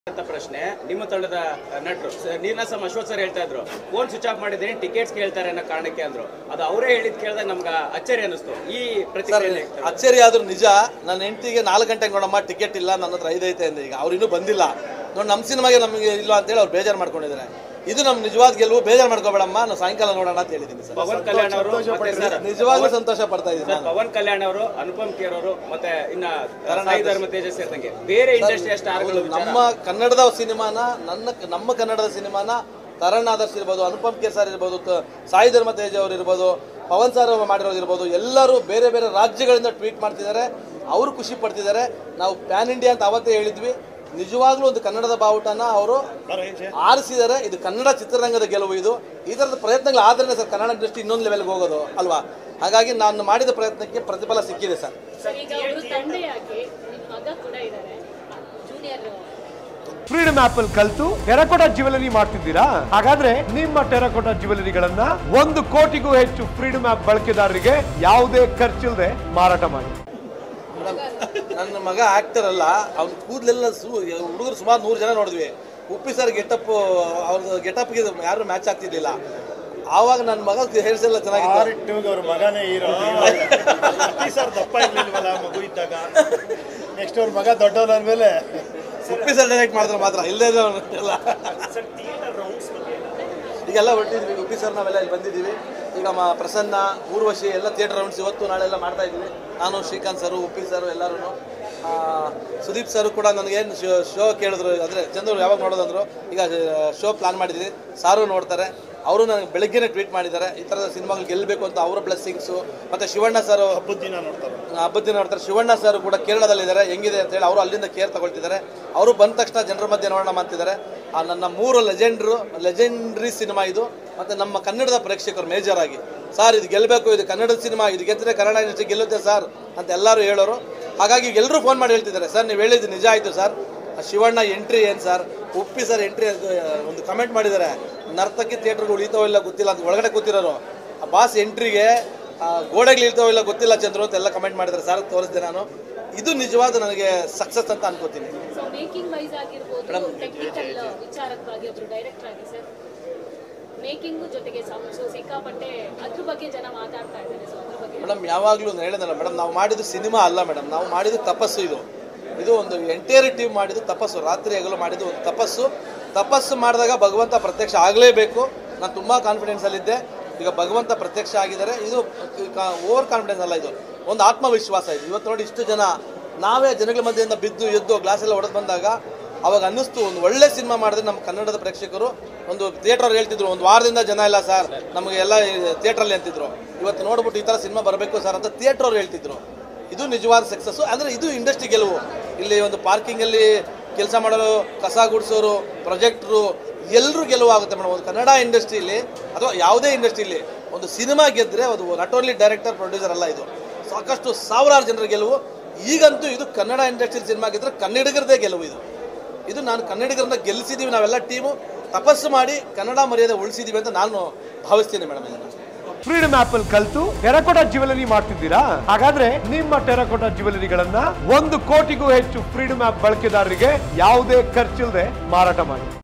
ಅಂತ ಪ್ರಶ್ನೆ ನಿಮ್ಮ ತಂಡದ ನಟರು ನೀನಾಸಂ ಅಶ್ವಥ್ ಸರ್ ಹೇಳ್ತಾ ಇದ್ರು ಫೋನ್ ಸ್ವಿಚ್ ಆಫ್ ಮಾಡಿದ್ರೆ ಟಿಕೆಟ್ಸ್ ಕೇಳ್ತಾರೆ ಅನ್ನೋ ಕಾರಣಕ್ಕೆ ಅಂದ್ರು ಅದು ಅವರೇ ಹೇಳಿದ್ ಕೇಳಿದಾಗ ನಮ್ಗೆ ಅಚ್ಚರಿ ಅನಿಸ್ತು ಈ ಪ್ರತಿಕ್ರಿಯೆ ಅಚ್ಚರಿ ಆದ್ರೂ ನಿಜ ನನ್ನ ಹೆಂಡತಿಗೆ ನಾಲ್ಕು ಗಂಟೆಗೆ ನೋಡಮ್ಮ ಟಿಕೆಟ್ ಇಲ್ಲ ನನ್ನ ಹತ್ರ ಐದೈತೆ ಅಂದೆ ಈಗ ಅವ್ರು ಇನ್ನೂ ಬಂದಿಲ್ಲ ನೋಡಿ ನಮ್ಮ ಸಿನಿಮಾಗೆ ನಮಗೆ ಇಲ್ಲ ಅಂತೇಳಿ ಅವ್ರು ಬೇಜಾರು ಮಾಡ್ಕೊಂಡಿದ್ದಾರೆ ಇದು ನಮ್ಮ ನಿಜವಾದ ಗೆಲುವು ಬೇಜಾರು ಮಾಡ್ಕೋಬೇಡಮ್ಮ ನಾವು ಸಾಯಂಕಾಲ ನೋಡೋಣ ಅಂತ ಹೇಳಿದ್ದೀನಿ ಸರ್ ಪವನ್ ಕಲ್ಯಾಣ್ ಅವರು ಮತ್ತೆ ಸರ್ ನಿಜವಾಗ್ಲೂ ಸಂತೋಷ ಪಡ್ತಾ ಇದ್ದೀನಿ ಸರ್, ಪವನ್ ಕಲ್ಯಾಣ್ ಅವರು ಅನುಪಮ್ ಖೇರ್ ಅವರು ಮತ್ತೆ ಇನ್ನ ಸಾಯಿ ಧರ್ಮ ತೇಜ ಸೇರಿದಂಗೆ ಬೇರೆ ಇಂಡಸ್ಟ್ರಿಯ ಸ್ಟಾರ್ಗಳು ನಮ್ಮ ಕನ್ನಡದ ಸಿನಿಮಾನ ನನ್ನ ನಮ್ಮ ಕನ್ನಡದ ಸಿನಿಮಾನ ತರಣ್ ಆದರ್ಶ್ ಇರ್ಬೋದು ಅನುಪಮ್ ಕೆ ಸರ್ ಇರ್ಬೋದು ತ- ಸಾಯಿ ಧರ್ಮ ತೇಜ್ ಅವರು ಇರ್ಬೋದು ಪವನ್ ಸರ್ ಮಾಡಿರೋದು ಇರ್ಬೋದು ಎಲ್ಲರೂ ಬೇರೆ ಬೇರೆ ರಾಜ್ಯಗಳಿಂದ ಟ್ವೀಟ್ ಮಾಡ್ತಿದ್ದಾರೆ ಅವರು ಖುಷಿ ಪಡ್ತಿದ್ದಾರೆ ನಾವು ಪ್ಯಾನ್ ಇಂಡಿಯಾ ಅಂತ ಅವತ್ತೇ ಹೇಳಿದ್ವಿ ನಿಜವಾಗ್ಲೂ ಒಂದು ಕನ್ನಡದ ಬಾವುಟನ ಅವರು ಆರಿಸಿದ್ದಾರೆ ಇದು ಕನ್ನಡ ಚಿತ್ರರಂಗದ ಗೆಲುವು ಇದು ಈ ಥರದ ಪ್ರಯತ್ನಗಳು ಆದ್ರೆ ಸರ್ ಕನ್ನಡ ಇಂಡಸ್ಟ್ರಿ ಇನ್ನೊಂದು ಲೆವೆಲ್ಗೆ ಹೋಗೋದು ಅಲ್ವಾ ಹಾಗಾಗಿ ನಾನು ಮಾಡಿದ ಪ್ರಯತ್ನಕ್ಕೆ ಪ್ರತಿಫಲ ಸಿಕ್ಕಿದೆ ಸರ್ ಸರ್ ಈಗ ಅವರು ತಂದೆಯಾಗಿ ನಿಮ್ಮ ಮಗ ಕೂಡ ಇದ್ದಾರೆ ಜೂನಿಯರ್ ಫ್ರೀಡಮ್ ಆಪ್ ಅಲ್ಲಿ ಕಲ್ತು ಟೆರಕೋಟಾ ಜ್ಯುವೆಲರಿ ಮಾಡ್ತಿದ್ದೀರಾ ಹಾಗಾದ್ರೆ ನಿಮ್ಮ ಟೆರಕೋಟಾ ಜ್ಯುವೆಲರಿಗಳನ್ನ ಒಂದು ಕೋಟಿಗೂ ಹೆಚ್ಚು ಫ್ರೀಡಮ್ ಆಪ್ ಬಳಕೆದಾರರಿಗೆ ಯಾವುದೇ ಖರ್ಚಿಲ್ಲದೆ ಮಾರಾಟ ಮಾಡಿ ನನ್ನ ಮಗ ಆಕ್ಟರ್ ಅಲ್ಲ ಅವ್ನ ಕೂದಲೆಲ್ಲ ಸು ಹುಡುಗರು ಸುಮಾರು ನೂರು ಜನ ನೋಡಿದ್ವಿ ಉಪ್ಪಿ ಸರ್ ಗೆಟಪ್ ಅವ್ರದ್ದು ಗೆಟಪ್ಗೆ ಯಾರು ಮ್ಯಾಚ್ ಆಗ್ತಿದ್ದಿಲ್ಲ ಆವಾಗ ನನ್ನ ಮಗ ಹೇರ್ಸ್ ಎಲ್ಲ ಚೆನ್ನಾಗಿತ್ತು ಆರಿಟ್ಟುಗೆ ಅವ್ರ ಮಗನೇ ಹೀರೋ ಸರ್ ದಪ್ಪ ಇರ್ಲಿಲ್ವಲ್ಲ ಮಗು ಇದ್ದಾಗ ನೆಕ್ಸ್ಟ್ ಅವ್ರ ಮಗ ದೊಡ್ಡವನಾದ್ಮೇಲೆ ಉಪ್ಪಿ ಸರ್ ಡೈರೆಕ್ಟ್ ಮಾಡಿದ್ರೆ ಮಾತ್ರ ಇಲ್ಲದೇ ಇದ್ರೆ ಅವ್ನು ಎಲ್ಲ ಈಗೆಲ್ಲ ಹೊರಟಿದ್ವಿ ಉಪ್ಪಿ ಸರ್ ನಾವೆಲ್ಲ ಇಲ್ಲಿ ಬಂದಿದ್ದೀವಿ ಈಗ ಮ ಪ್ರಸನ್ನ ಊರ್ವಶಿ ಎಲ್ಲ ಥಿಯೇಟರ್ ರೌಂಡ್ಸ್ ಇವತ್ತು ನಾಳೆ ಎಲ್ಲ ಮಾಡ್ತಾ ಇದ್ವಿ ನಾನು ಶ್ರೀಕಾಂತ್ ಸರು ಉಪ್ಪಿ ಸರು ಎಲ್ಲರೂ ಸುದೀಪ್ ಸರ್ ಕೂಡ ನನಗೇನು ಶೋ ಶೋ ಕೇಳಿದ್ರು ಅಂದರೆ ಚಂದ್ರು ಯಾವಾಗ ನೋಡೋದಂದ್ರು ಈಗ ಶೋ ಪ್ಲಾನ್ ಮಾಡಿದ್ವಿ ಸಾರು ನೋಡ್ತಾರೆ ಅವರು ನನಗೆ ಬೆಳಗ್ಗೆನೇ ಟ್ವೀಟ್ ಮಾಡಿದ್ದಾರೆ ಈ ಥರದ ಸಿನಿಮಾಗಳು ಗೆಲ್ಲಬೇಕು ಅಂತ ಅವರ ಬ್ಲೆಸ್ಸಿಂಗ್ಸು ಮತ್ತು ಶಿವಣ್ಣ ಸರ್ ಹಬ್ಬದ ದಿನ ನೋಡ್ತಾರೆ ಹಬ್ಬದ ದಿನ ನೋಡ್ತಾರೆ ಶಿವಣ್ಣ ಸರ್ ಕೂಡ ಕೇರಳದಲ್ಲಿದ್ದಾರೆ ಹೆಂಗಿದೆ ಅಂತ ಹೇಳಿ ಅವರು ಅಲ್ಲಿಂದ ಕೇರ್ ತಗೊಳ್ತಿದ್ದಾರೆ ಅವರು ಬಂದ ತಕ್ಷಣ ಜನರ ಮಧ್ಯೆ ನೋಡೋಣ ಅಂತಿದ್ದಾರೆ ಆ ನನ್ನ ಮೂರು ಲೆಜೆಂಡ್ರು ಲೆಜೆಂಡ್ರಿ ಸಿನಿಮಾ ಇದು ಮತ್ತು ನಮ್ಮ ಕನ್ನಡದ ಪ್ರೇಕ್ಷಕರು ಮೇಜರ್ ಆಗಿ ಸರ್ ಇದು ಗೆಲ್ಲಬೇಕು ಇದು ಕನ್ನಡದ ಸಿನಿಮಾ ಇದು ಗೆದ್ದರೆ ಕನ್ನಡ ಇಂಡಸ್ಟ್ರಿ ಗೆಲ್ಲುತ್ತೆ ಸರ್ ಅಂತ ಎಲ್ಲರೂ ಹೇಳೋರು ಹಾಗಾಗಿ ಎಲ್ಲರೂ ಫೋನ್ ಮಾಡಿ ಹೇಳ್ತಿದ್ದಾರೆ ಸರ್ ನೀವು ಹೇಳಿದ್ದು ನಿಜ ಆಯಿತು ಸರ್ ಆ ಶಿವಣ್ಣ ಎಂಟ್ರಿ ಏನು ಸರ್ ಉಪ್ಪಿ ಸರ್ ಎಂಟ್ರಿ ಒಂದು ಕಮೆಂಟ್ ಮಾಡಿದ್ದಾರೆ ನರ್ತಕಿ ಥಿಯೇಟರ್ಗಳು ಉಳಿತಾವೋ ಇಲ್ಲ ಗೊತ್ತಿಲ್ಲ ಅಂತ ಒಳಗಡೆ ಕೂತಿರೋರು ಆ ಬಾಸ್ ಎಂಟ್ರಿಗೆ ಗೋಡೆಗಳು ಇಳ್ತಾವೋ ಇಲ್ಲ ಗೊತ್ತಿಲ್ಲ ಚಂದ್ರು ಅಂತ ಎಲ್ಲ ಕಮೆಂಟ್ ಮಾಡಿದ್ದಾರೆ ಸರ್ ತೋರಿಸಿದೆ ನಾನು ಇದು ನಿಜವಾದ ನನಗೆ ಸಕ್ಸಸ್ ಅಂತ ಅನ್ಕೋತೀನಿ ಸೊ ಮೇಕಿಂಗ್ ವೈಸ್ ಆಗಿರ್ಬೋದು ಟೆಕ್ನಿಕಲ್ ವಿಚಾರಕ್ಕಾಗಿ ಒಬ್ರು ಡೈರೆಕ್ಟರ್ ಆಗಿ ಸರ್ ಮೇಕಿಂಗು ಜೊತೆಗೆ ಸೊ ಸಿಕ್ಕಾಪಟ್ಟೆ ಅದ್ರ ಬಗ್ಗೆ ಜನ ಮಾತಾಡ್ತಾ ಇದ್ದಾರೆ ಸೊ ಅದ್ರ ಬಗ್ಗೆ ಮೇಡಮ್ ಯಾವಾಗಲೂ ಹೇಳಿದ್ನಲ್ಲ ಮೇಡಮ್ ನಾವು ಮಾಡಿದ್ದು ಸಿನಿಮಾ ಅಲ್ಲ ಮೇಡಮ್ ನಾವು ಮಾಡಿದ್ದು ತಪಸ್ಸು ಇದು ಇದು ಒಂದು ಎಂಟೈರ್ ಟೀಮ್ ಮಾಡಿದ್ದು ತಪಸ್ಸು ರಾತ್ರಿ ಹಗಲು ಮಾಡಿದ್ದು ಒಂದು ತಪಸ್ಸು ತಪಸ್ಸು ಮಾಡಿದಾಗ ಭಗವಂತ ಪ್ರತ್ಯಕ್ಷ ಆಗಲೇಬೇಕು ನಾನು ತುಂಬ ಕಾನ್ಫಿಡೆನ್ಸಲ್ಲಿದ್ದೆ ಈಗ ಭಗವಂತ ಪ್ರತ್ಯಕ್ಷ ಆಗಿದ್ದಾರೆ ಇದು ಓವರ್ ಕಾನ್ಫಿಡೆನ್ಸ್ ಅಲ್ಲ ಇದು ಒಂದು ಆತ್ಮವಿಶ್ವಾಸ ಇದು ಇವತ್ತು ನೋಡಿ ಇಷ್ಟು ಜನ ನಾವೇ ಜನಗಳ ಮಧ್ಯೆಯಿಂದ ಬಿದ್ದು ಎದ್ದು ಗ್ಲಾಸ್ ಎಲ್ಲ ಹೊಡೆದು ಬಂದಾಗ ಅವಾಗ ಅನ್ನಿಸ್ತು ಒಂದು ಒಳ್ಳೆ ಸಿನಿಮಾ ಮಾಡಿದ್ರೆ ನಮ್ಮ ಕನ್ನಡದ ಪ್ರೇಕ್ಷಕರು ಒಂದು ಥಿಯೇಟರ್ ಹೇಳ್ತಿದ್ರು ಒಂದು ವಾರದಿಂದ ಜನ ಇಲ್ಲ ಸರ್ ನಮಗೆ ಎಲ್ಲ ಥಿಯೇಟ್ರಲ್ಲಿ ಅಂತಿದ್ರು ಇವತ್ತು ನೋಡ್ಬಿಟ್ಟು ಈ ಥರ ಸಿನಿಮಾ ಬರಬೇಕು ಸರ್ ಅಂತ ಥಿಯೇಟರ್ ಅವ್ರು ಹೇಳ್ತಿದ್ರು ಇದು ನಿಜವಾದ ಸಕ್ಸಸ್ಸು ಅಂದರೆ ಇದು ಇಂಡಸ್ಟ್ರಿ ಗೆಲುವು ಇಲ್ಲಿ ಒಂದು ಪಾರ್ಕಿಂಗಲ್ಲಿ ಕೆಲಸ ಮಾಡಲು ಕಸ ಗುಡಿಸೋರು ಪ್ರೊಜೆಕ್ಟ್ರು ಎಲ್ಲರೂ ಗೆಲುವಾಗುತ್ತೆ ಮೇಡಮ್ ಒಂದು ಕನ್ನಡ ಇಂಡಸ್ಟ್ರಿಲಿ ಅಥವಾ ಯಾವುದೇ ಇಂಡಸ್ಟ್ರಿಲಿ ಒಂದು ಸಿನಿಮಾ ಗೆದ್ದರೆ ಅದು ನಾಟ್ ಓನ್ಲಿ ಡೈರೆಕ್ಟರ್ ಪ್ರೊಡ್ಯೂಸರ್ ಅಲ್ಲ ಇದು ಸಾಕಷ್ಟು ಸಾವಿರಾರು ಜನರ ಗೆಲುವು ಈಗಂತೂ ಇದು ಕನ್ನಡ ಇಂಡಸ್ಟ್ರಿ ಸಿನಿಮಾ ಗೆದ್ದರೆ ಕನ್ನಡಿಗರದೇ ಗೆಲುವು ಇದು ಇದು ನಾನು ಕನ್ನಡಿಗರನ್ನ ಗೆಲ್ಲಿಸಿದ್ದೀವಿ ನಾವೆಲ್ಲ ಟೀಮು ತಪಸ್ಸು ಮಾಡಿ ಕನ್ನಡ ಮರ್ಯಾದೆ ಉಳಿಸಿದ್ದೀವಿ ಅಂತ ನಾನು ಭಾವಿಸ್ತೀನಿ ಮೇಡಮ್ ಇದನ್ನು ಫ್ರೀಡಮ್ ಆಪ್ ಅಲ್ಲಿ ಕಲ್ತು ಟೆರಕೋಟಾ ಜ್ಯುವೆಲರಿ ಮಾಡ್ತಿದ್ದೀರಾ ಹಾಗಾದ್ರೆ ನಿಮ್ಮ ಟೆರಕೋಟಾ ಜ್ಯುವೆಲರಿಗಳನ್ನ ಒಂದು ಕೋಟಿಗೂ ಹೆಚ್ಚು ಫ್ರೀಡಮ್ ಆಪ್ ಬಳಕೆದಾರರಿಗೆ ಯಾವುದೇ ಖರ್ಚಿಲ್ಲದೆ ಮಾರಾಟ ಮಾಡಿ